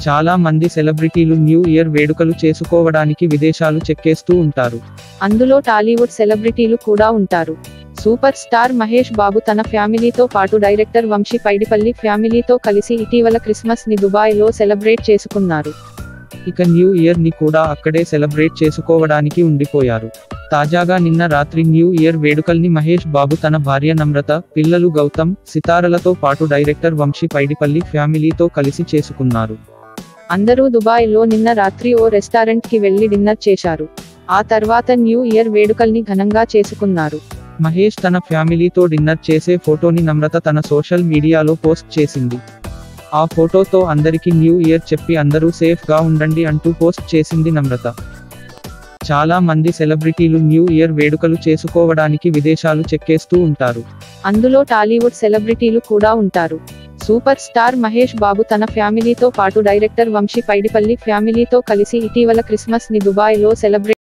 చాలా మంది సెలబ్రిటీలు న్యూ ఇయర్ వేడుకలు చేసుకోవడానికి విదేశాలు చెక్కేస్తూ ఉంటారు అందులో టాలీవుడ్ సెలబ్రిటీలు కూడా ఉంటారు సూపర్ స్టార్ మహేష్ బాబు తన ఫ్యామిలీతో పాటు డైరెక్టర్ వంశీ పైడిపల్లి ఫ్యామిలీతో కలిసి ఇటీవల క్రిస్మస్ ని దుబాయ్ లో సెలబ్రేట్ చేసుకున్నారు ఇక న్యూ ఇయర్ ని కూడా అక్కడే సెలబ్రేట్ చేసుకోవడానికి ఉండిపోయారు తాజాగా నిన్న రాత్రి న్యూ ఇయర్ వేడుకల్ని మహేష్ బాబు తన భార్య నమ్రత పిల్లలు గౌతమ్ సితారలతో పాటు డైరెక్టర్ వంశీ పైడిపల్లి ఫ్యామిలీతో కలిసి చేసుకున్నారు అందరూ దుబాయ్ లో నిన్న రాత్రి ఓ రెస్టారెంట్ కి వెళ్లి డిన్నర్ చేశారు ఆ తర్వాత న్యూ ఇయర్ వేడుకల్ని ఘనంగా చేసుకున్నారు మహేష్ తన ఫ్యామిలీతో డిన్నర్ చేసే ఫోటోని నమ్రత తన సోషల్ మీడియాలో పోస్ట్ చేసింది ఆ ఫోటోతో అందరికీ న్యూ ఇయర్ చెప్పి అందరూ సేఫ్ గా ఉండండి అంటూ పోస్ట్ చేసింది నమ్రత చాలా మంది సెలబ్రిటీలు న్యూ ఇయర్ వేడుకలు చేసుకోవడానికి విదేశాలు చెక్కేస్తూ ఉంటారు అందులో టాలీవుడ్ సెలబ్రిటీలు కూడా ఉంటారు సూపర్ స్టార్ మహేష్ బాబు తన ఫ్యామిలీతో పాటు డైరెక్టర్ వంశీ పైడిపల్లి ఫ్యామిలీతో కలిసి ఇటీవల క్రిస్మస్ ని దుబాయ్ లో సెలబ్రేట్